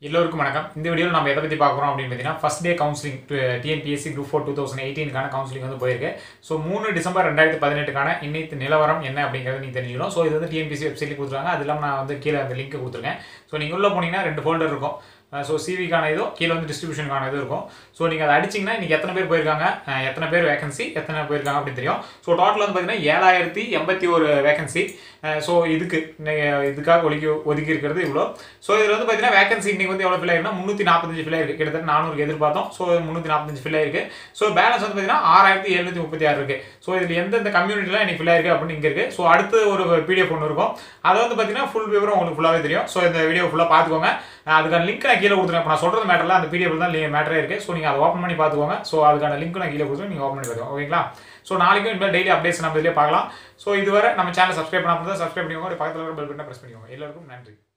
எல்லோருக்கும் வணக்கம் இந்த வீடியோவில் நம்ம எதை பற்றி பார்க்குறோம் அப்படின்னு பார்த்தீங்கன்னா first day counselling TNPSC group four two thousand எயிட்டீனுக்கான கவுன்சிலிங் வந்து போயிருக்கு ஸோ மூணு டிசம்பர் ரெண்டாயிரத்தி பதினெட்டுக்கான இன்னைக்கு நிலவரம் என்ன அப்படிங்கிறது நீங்கள் தெரிஞ்சுக்கணும் ஸோ இது வந்து டிஎன்பிஎஸ்சி வெப்சைட்லேயே கொடுத்துருக்காங்க அது இல்லாமல் நான் வந்து கீழே அந்த லிங்க் கொடுத்துருக்கேன் ஸோ நீங்கள் உள்ளே போனீங்கன்னா ரெண்டு ஃபோல்டர் இருக்கும் ஸோ சிவிக்கான இதோ கீழே வந்து டிஸ்ட்ரிபியூஷனுக்கான இது இருக்கும் ஸோ நீங்கள் அதை அடிச்சிங்கன்னா இன்றைக்கி எத்தனை பேர் போயிருக்காங்க அஹ் எத்தனை பேர் வேகன்சி எத்தனை போயிருக்காங்க அப்படின்னு தெரியும் ஸோ டோட்டல் வந்து பார்த்தீங்கன்னா ஏழாயிரத்தி எண்பத்தி ஒரு வேகன்சி ஸோ இதுக்கு இன்னைக்கு இதுக்காக ஒதுக்கி ஒதுக்கி இருக்கிறது இவ்வளோ ஸோ இதில் வந்து பார்த்தீங்கன்னா வேகன்சி இன்னைக்கு வந்து எவ்வளோ ஃபில் ஆயிருக்குன்னா முந்நூற்றி நாற்பத்தஞ்சு ஃபில் ஆயிருக்கு கிட்டத்தட்ட நானூறுக்கு எதிர்பார்த்தோம் ஸோ முந்நூற்றி நாற்பத்தஞ்சு ஃபில் ஆயிருக்கு ஸோ பேலன்ஸ் வந்து பார்த்தீங்கன்னா ஆறாயிரத்தி எழுநூற்றி முப்பத்தி ஆறு இருக்கு ஸோ இதில் எந்தெந்த கம்யூனிட்டிலாம் இன்னைக்கு ஃபில் ஆயிருக்கு அப்படின்னு இங்கே இருக்குது ஸோ அடுத்து ஒரு பிடிஎஃப் ஒன்று இருக்கும் அதை வந்து பார்த்தீங்கன்னா ஃபுல் விவரம் உங்களுக்கு ஃபுல்லாகவே தெரியும் ஸோ இந்த வீடியோ ஃபுல்லாக பார்த்துக்கோங்க அஹ் அதுக்கான லிங்க் நான் கீழே கொடுத்துருக்கேன் இப்போ நான் சொல்கிறது மேட்டரில் அந்த பிடிஎஃப் தான் மேட்டரே இருக்குது ஸோ நீங்கள் அதை ஓப்பன் பண்ணி பார்த்துக்கோங்க ஸோ அதுக்கான லிங்க் நான் கீழே கொடுத்துருக்கேன் நீங்கள் ஓப்பன் பண்ணி பார்த்துக்கோங்க ஓகேங்களா ஸோ நாளைக்கும் இனிமேல் டெய்லி அப்டேட்ஸ் நம்ம இதிலே பார்க்கலாம் ஸோ இதுவரை நம்ம சேனல் சப்ஸ்கிரைப் பண்ணாமல் சப்ஸ்கிரைப் பண்ணிக்கோங்க ஒரு பக்கத்தில் பெல் பட்டனை ப்ரெஸ் பண்ணிக்கோங்க எல்லாருக்கும் நன்றி